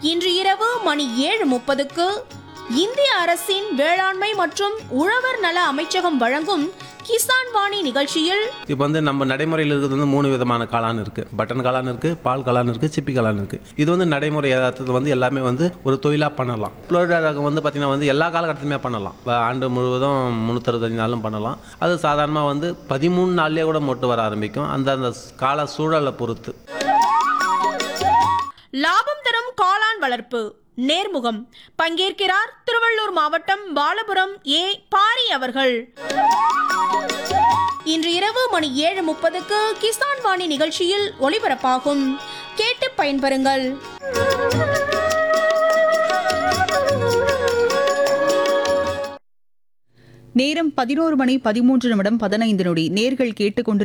இன்று இரவு மணி ஏழு முப்பதுக்கு இந்திய அரசின் வேளாண்மை மற்றும் உழவர் நல அமைச்சகம் வழங்கும் கிசான் வாணி நிகழ்ச்சியில் இப்போ வந்து நம்ம நடைமுறையில் இருக்கிறது வந்து மூணு விதமான காளான் இருக்குது பட்டன் காளான் இருக்குது பால் காளான் இருக்குது சிப்பி காளான் இருக்குது இது வந்து நடைமுறை யதார்த்தத்தில் வந்து எல்லாமே வந்து ஒரு தொழிலாக பண்ணலாம் புளோரிடா ரகம் வந்து பார்த்திங்கன்னா வந்து எல்லா காலகட்டத்திலுமே பண்ணலாம் இப்போ ஆண்டு முழுவதும் முந்நூற்றறுபத்தஞ்சு நாளும் பண்ணலாம் அது சாதாரணமாக வந்து பதிமூணு நாள்லேயே கூட மொட்டு வர ஆரம்பிக்கும் அந்த அந்த கால சூழலை பொறுத்து லாபம் தரும் காளான் வளர்ப்பு நேர்முகம் பங்கேற்கிறார் திருவள்ளூர் மாவட்டம் பாலபுரம் ஏ பாரி அவர்கள் இன்று இரவு மணி ஏழு முப்பதுக்கு கிசான் வாணி நிகழ்ச்சியில் ஒளிபரப்பாகும் கேட்டு பயன்பெறுங்கள் நேரம் பதினோரு மணி பதிமூன்று நிமிடம் பதினைந்து நொடி நேர்கள் கேட்டுக்கொண்டு